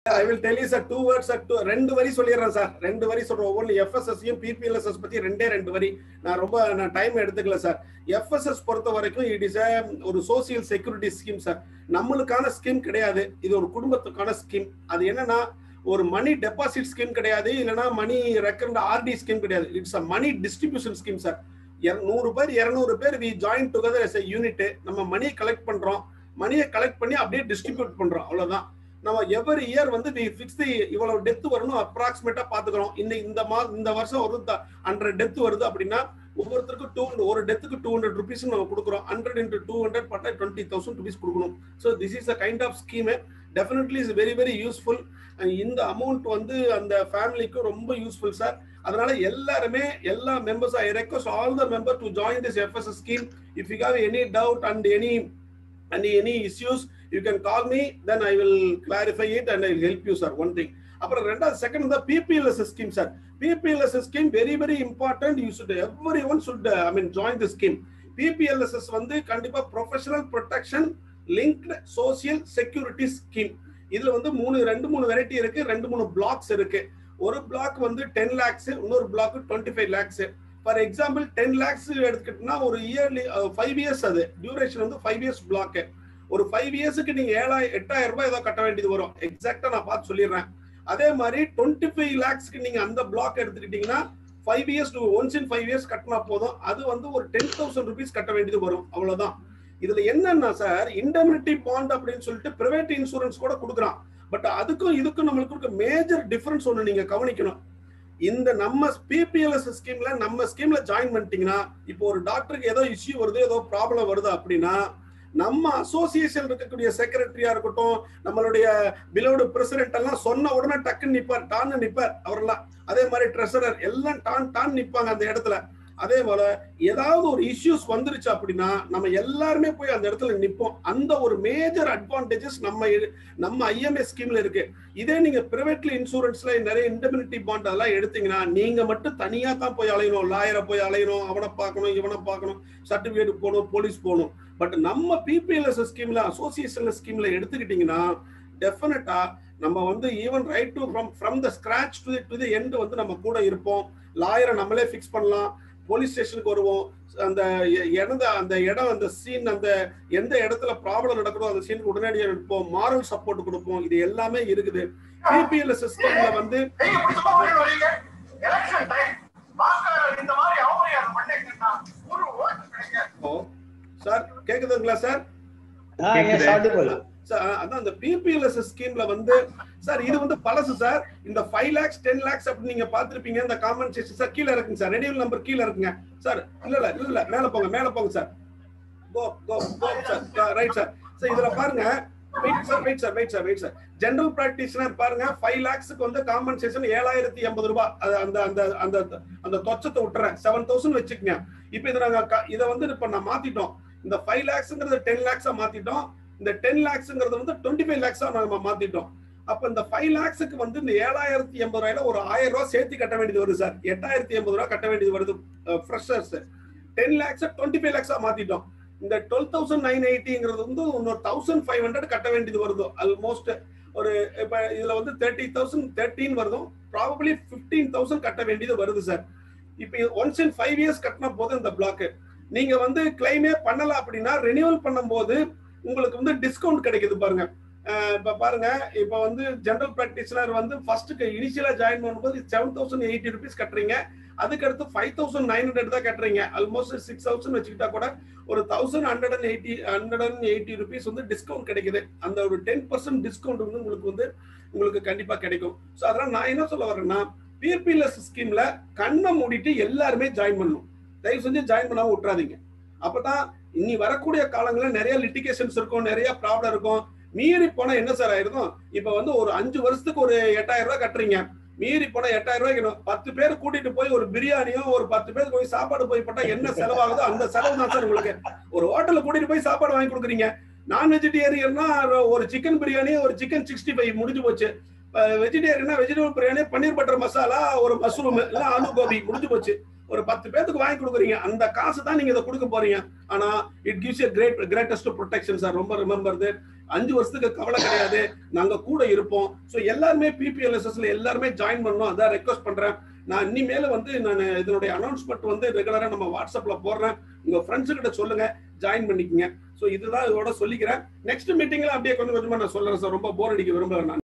I will tell you sir two words sir ரெண்டு வரி சொல்லிடுறேன் சார் ரெண்டு வரி சொல்றேன் ஒவ்வொன்று எஃப்எஸ்எஸ்ஸையும் பிபிஎல்எஸ்எஸ் பத்தி ரெண்டே ரெண்டு வரி நான் ரொம்ப நான் டைம் எடுத்துக்கல சார் எஃப்எஸ்எஸ் பொறுத்த வரைக்கும் இட் இஸ் ஒரு சோசியல் செக்யூரிட்டி ஸ்கீம் சார் நம்மளுக்கான ஸ்கீம் கிடையாது இது ஒரு குடும்பத்துக்கான ஸ்கீம் அது என்னன்னா ஒரு மணி டெபாசிட் ஸ்கீம் கிடையாது இல்லைன்னா மணி ரெக்கரண்ட் ஆர்டி ஸ்கீம் கிடையாது it's a money distribution scheme sir நூறு பேர் இருநூறு பேர் we join together as unit நம்ம மணியை கலெக்ட் பண்றோம் மணியை கலெக்ட் பண்ணி அப்படியே டிஸ்ட்ரிபியூட் பண்றோம் அவ்வளவுதான் நம்ம எவரி இயர் வந்து வி ஃபிக்ஸ் தி இவ்வளவு டெத் வரணும் அப்ராக்சிமேட்டா பாத்துக்கிறோம் இந்த இந்த மா இந்த வருஷம் ஒரு ஹண்ட்ரட் டெத் வருது அப்படின்னா ஒவ்வொருத்தருக்கும் டூ ஒரு டெத்துக்கு டூ ஹண்ட்ரட் ருபீஸ் நம்ம கொடுக்குறோம் ஹண்ட்ரட் இன்ட்டு டூ ஹண்ட்ரட் பட்டா டுவெண்ட்டி தௌசண்ட் ருபீஸ் கொடுக்கணும் so this is a kind of scheme definitely is very very useful இந்த அமௌண்ட் வந்து அந்த ஃபேமிலிக்கு ரொம்ப யூஸ்ஃபுல் சார் அதனால எல்லாருமே எல்லா members I request all the member to join this FSS scheme if you have any doubt and any and any issues you can call me then i will clarify it and i will help you sir one thing அப்புறம் ரெண்டாவது second இந்த BPLS scheme sir BPLS scheme very very important you should every one should I mean join the scheme BPLSS வந்து கண்டிப்பா professional protection linked social security scheme இதுல வந்து மூணு ரெண்டு மூணு வெரைட்டி இருக்கு ரெண்டு மூணு பிளாக்ஸ் இருக்கு ஒரு பிளாக் வந்து டென் லேக்ஸ் இன்னொரு block twenty five lakhs for example ten lakhs எடுத்துக்கிட்டோம்னா ஒரு இயர்லி ஃபைவ் இயர்ஸ் அது டியூரேஷன் வந்து ஃபைவ் இயர்ஸ் பிளாக் ஒரு ஃபைவ் இயர்ஸுக்கு நீங்க ஏழாயிரம் எட்டாயிரம் ரூபாய் ஏதோ கட்ட வேண்டியது வரும் எக்ஸாக்டா நான் பார்த்து சொல்லிடுறேன் அதே மாதிரி டுவெண்ட்டி ஃபைவ் லேக்ஸ்க்கு நீங்க அந்த பிளாக் எடுத்துக்கிட்டீங்கன்னா five years to once in five years கட்டினா போதும் அது வந்து ஒரு டென் தௌசண்ட் ருபீஸ் கட்ட வேண்டியது வரும் அவ்வளவுதான் இதுல என்னன்னா சார் இண்டமினிட்டி பாண்ட் அப்படின்னு சொல்லிட்டு பிரைவேட் இன்சூரன்ஸ் கூட கொடுக்குறான் பட் அதுக்கும் இதுக்கும் நம்மளுக்கு இருக்க மேஜர் டிஃபரன்ஸ் ஒன்று நீங்க கவனிக்கணும் இந்த நம்ம பிபிஎல்எஸ் ஸ்கீம்ல நம்ம ஸ்கீம்ல ஜாயின் பண்ணிட்டீங்கன்னா இப்போ ஒரு டாக்டருக்கு ஏதோ இஷ்யூ வருது ஏதோ ப்ராப்ளம் வருது அப்படின்னா நம்ம அசோசியேஷன் இருக்கக்கூடிய செக்ரட்டரியா இருக்கட்டும் நம்மளுடைய பிலோடு பிரசிடென்ட் எல்லாம் சொன்ன உடனே டக்குன்னு நிப்பார் டான்னு நிப்பார் அவரெல்லாம் அதே மாதிரி ட்ரெஷரர் எல்லாம் டான் டான் நிப்பாங்க அந்த இடத்துல அதே போல ஏதாவது ஒரு இஷ்யூஸ் வந்துருச்சு அப்படின்னா நம்ம எல்லாருமே போய் அந்த இடத்துல நிப்போம் அந்த ஒரு மேஜர் அட்வான்டேஜஸ் நம்ம நம்ம ஐஎம்எஸ் ஸ்கீம்ல இருக்கு இதே நீங்க பிரைவேட்ல இன்சூரன்ஸ்ல நிறைய இண்டமினிட்டி பாண்ட் அதெல்லாம் எடுத்தீங்கன்னா நீங்க மட்டும் தனியா தான் போய் அலையணும் லாயரை போய் அலையணும் அவனை பார்க்கணும் இவனை பார்க்கணும் சர்டிபிகேட் போகணும் போலீஸ் போகணும் பட் நம்ம பிபிஎல்எஸ் ஸ்கீம்ல அசோசியேஷன் ஸ்கீம்ல எடுத்துக்கிட்டீங்கன்னா டெஃபினட்டா நம்ம வந்து even right to from from the scratch to to the end வந்து நம்ம கூட இருப்போம் லாயரை நம்மளே ஃபிக்ஸ் பண்ணலாம் போலீஸ் ஸ்டேஷனுக்கு வருவோம் அந்த இடம் அந்த இடம் அந்த சீன் அந்த எந்த இடத்துல ப்ராப்ளம் நடக்குதோ அந்த சீனுக்கு உடனடியாக இருப்போம் மாரல் சப்போர்ட் கொடுப்போம் இது எல்லாமே இருக்குது பிபிஎல்எஸ் ஸ்கீம்ல வந்து சார் கேக்குதுங்களா சார் அதான் அந்த பிபிஎல்எஸ் ஸ்கீம்ல வந்து சார் இது வந்து பழசு சார் இந்த ஃபைவ் லேக்ஸ் டென் லேக்ஸ் அப்படி நீங்க பாத்திருப்பீங்க இந்த காம்பன்சேஷன் சார் கீழே இருக்குங்க சார் ரெடியூல் நம்பர் கீழே இருக்குங்க சார் இல்ல இல்ல இல்ல இல்ல மேல போங்க மேல போங்க sir go go go sir right sir sir இதுல பாருங்க wait sir wait sir wait sir wait sir general practitioner பாருங்க ஃபைவ் லேக்ஸ்க்கு வந்து காம்பன்சேஷன் ஏழாயிரத்தி எண்பது ரூபாய் அந்த அந்த அந்த அந்த தொச்சத்தை விட்டுறேன் செவன் தௌசண்ட் வச்சுக்கங்க இப்போ இதை நாங்க இதை வந்து இப்ப நான் மாத்திட்டோம் இந்த ஃபைவ் லேக்ஸ்ங்கிறது டென் லேக்ஸா மாத்திட்டோம் இந்த டென் லேக்ஸ்ங்கிறது வந்து டுவெண்ட்டி ஃபைவ் லேக்ஸா நம்ம மாத்திட்டோம் அப்ப இந்த ஃபைவ் லேக்ஸுக்கு வந்து இந்த ஏழாயிரத்தி எண்பது ரூபாயில ஒரு ஆயிரம் ரூபாய் சேர்த்து கட்ட வேண்டியது வருது சார் எட்டாயிரத்தி எண்பது ரூபாய் கட்ட வேண்டியது வருது freshers ten lakhs twenty five லேக்ஸா மாத்திட்டோம் இந்த டுவெல் தௌசண்ட் நைன் எயிட்டிங்கிறது வந்து இன்னொரு தௌசண்ட் ஃபைவ் ஹண்ட்ரட் கட்ட வேண்டியது வருதோ ஆல்மோஸ்ட் ஒரு இப்ப இதுல வந்து தேர்ட்டி தௌசண்ட் தேர்ட்டின் வருதும் ப்ராபப்ளி பிப்டீன் தௌசண்ட் கட்ட வேண்டியது வருது சார் இப்போ ஒன்ஸ் இன் ஃபைவ் இயர்ஸ் கட்டினா போதும் இந்த பிளாக் நீங்க வந்து கிளைமே பண்ணல அப்படின்னா ரெனியூவல் பண்ணும்போது உங்களுக்கு வந்து டிஸ்கவுண்ட் கிடைக்குது பாருங்க இப்ப பாருங்க இப்ப வந்து ஜெனரல் பிராக்டிஷனர் வந்து ஃபர்ஸ்ட்டுக்கு இனிஷியலா ஜாயின் பண்ணும்போது செவன் தௌசண்ட் எயிட்டி ருபீஸ் கட்டுறீங்க அதுக்கு அடுத்து ஃபைவ் தௌசண்ட் நைன் ஹண்ட்ரட் தான் கட்டுறீங்க ஆல்மோஸ்ட் சிக்ஸ் தௌசண்ட் வச்சுக்கிட்டா கூட ஒரு thousand hundred and eighty hundred and eighty rupees வந்து டிஸ்கவுண்ட் கிடைக்குது அந்த ஒரு டென் பர்சன்ட் டிஸ்கவுண்ட் வந்து உங்களுக்கு வந்து உங்களுக்கு கண்டிப்பா கிடைக்கும் ஸோ அதெல்லாம் நான் என்ன சொல்ல வரேன்னா பிஎர்பிஎல்எஸ் ஸ்கீம்ல கண்ணை மூடிட்டு எல்லாருமே ஜாயின் பண்ணணும் தயவு செஞ்சு ஜாயின் பண்ணாம விட்டுறாதீங்க அப்பதான் இனி வரக்கூடிய காலங்களில் நிறைய லிட்டிகேஷன்ஸ் இருக்கும் நிறைய ப்ராப்ளம் இருக்கும் மீறி போனா என்ன சார் ஆயிருக்கும் இப்ப வந்து ஒரு அஞ்சு வருஷத்துக்கு ஒரு எட்டாயிரம் ரூபாய் கட்டுறீங்க மீறி போனா எட்டாயிரம் ரூபாய்க்கு பத்து பேர் கூட்டிட்டு போய் ஒரு பிரியாணியோ ஒரு பத்து பேருக்கு போய் சாப்பாடு போய் போட்டா என்ன செலவாகுதோ அந்த செலவு தான் சார் உங்களுக்கு ஒரு ஹோட்டல்ல கூட்டிட்டு போய் சாப்பாடு வாங்கி கொடுக்குறீங்க நான் வெஜிடேரியன்னா ஒரு சிக்கன் பிரியாணி ஒரு சிக்கன் சிக்ஸ்டி ஃபைவ் முடிஞ்சு போச்சு வெஜிடேரியனா வெஜிடபிள் பிரியாணி பன்னீர் பட்டர் மசாலா ஒரு மஷ்ரூம் இல்ல ஆலு கோபி முடிஞ்சு போச்சு ஒரு பத்து பேத்துக்கு வாங்கி கொடுக்குறீங்க அந்த காசு தான் நீங்க இதை கொடுக்க போறீங்க ஆனா it gives a great greatest protection sir ரொம்ப ரிமெம்பர்து அஞ்சு வருஷத்துக்கு கவலை கிடையாது நாங்க கூட இருப்போம் ஸோ எல்லாருமே பிபிஎல்எஸ்எஸ்ல எல்லாருமே ஜாயின் பண்ணணும் அதான் ரெக்வஸ்ட் பண்றேன் நான் இனிமேல வந்து நான் இதனுடைய அனௌன்ஸ்மெண்ட் வந்து ரெகுலரா நம்ம வாட்ஸ்அப்ல போடுறேன் உங்க ஃப்ரெண்ட்ஸ் கிட்ட சொல்லுங்க ஜாயின் பண்ணிக்கங்க ஸோ இதுதான் இதோட சொல்லிக்கிறேன் நெக்ஸ்ட் மீட்டிங்ல அப்படியே கொஞ்சம் கொஞ்சமா நான் சொல்றேன் சார் ரொம்ப போர் அடிக்க விரும்பல நான்